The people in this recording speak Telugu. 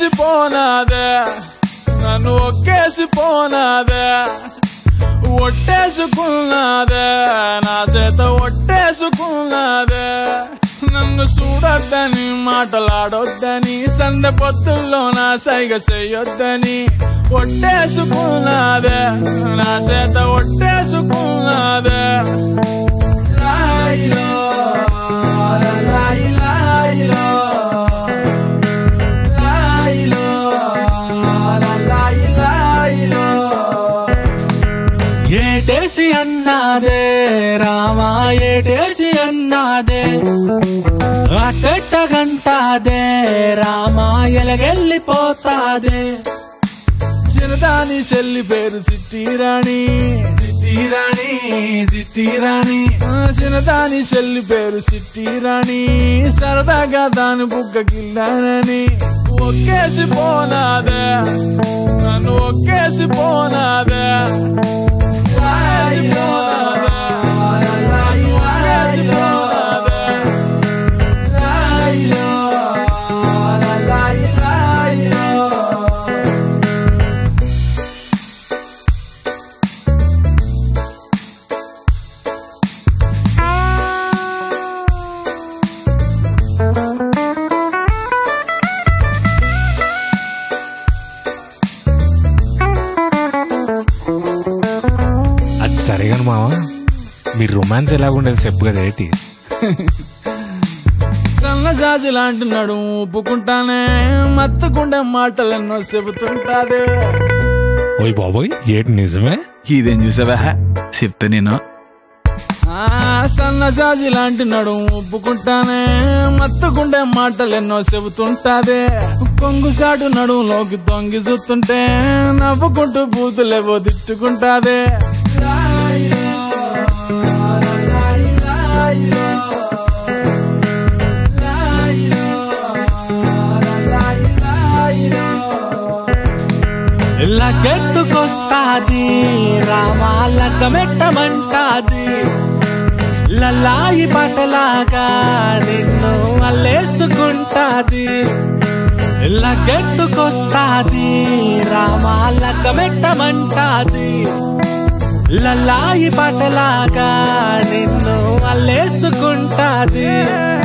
ఒట్టేసి పోనాదే నన్ను ఒక్కేసి పోనాదే ఒట్టేసుకున్నాదే నా చేత ఒట్టేసుకున్నాదే నన్ను చూడొద్దని మాటలాడొద్దని సందె పొత్తుల్లో నా సైగ చెయ్యొద్దని ఒట్టేసుకున్నాదే నా చేత ఒట్టేసుకున్నాదే లాయిలో, లాయి లాయిలో, లాయిలో, లాయి లాయిలో. ఏటేసి అన్నాదే రామా ఏటేసి అన్నాదే అట్టెట్ట గంటాదే రామా ఎలగెళ్ళిపోతాదే చిన్నదాని చెల్లి పేరు చిట్టిరాణి చిట్టిరాణి చిట్టిరాణి ఆ, చిన్నదాని చెల్లి పేరు చిట్టిరాణి సరదాగా దాని బుగ్గ గిల్లానని ఒక్కేసి పోనాదే నన్ను ఒక్కేసి పోనాదే ఒక్కేసి పోనాదే. ఒక్కేసి పోనాదే. లాయిలో, లాయి లాయిలో. అది సరేగాని మావా మీ రొమాన్స్ ఎలాగుండేది చెప్పు కదా ఏంటి సన్నజాజి లాంటి నడుము ఊపుకుంటానే మత్తుకుండే మాటలెన్నో చెబుతుంటాదే ఓయ్ బాబోయ్ ఏటి నిజమే ఇదేం చూసావా చెప్తా నేను ఆ సన్నజాజి లాంటి నడుము ఊపుకుంటానే మత్తుకుండే మాటలెన్నో చెబుతుంటాదే కొంగుసాటు నడుములోకి తొంగి చూస్తుంటే నవ్వుకుంటూ బూతులేవో తిట్టుకుంటాదే లగ్గెత్తుకొస్తాది రామా లగ్గమెట్టమంటాది లలాయి పాటలాగా నిన్ను అల్లేసుకుంటాది లగ్గెత్తుకొస్తాది రామా లగ్గమెట్టమంటాది లలాయి పాటలాగా నిన్ను అల్లేసుకుంటాది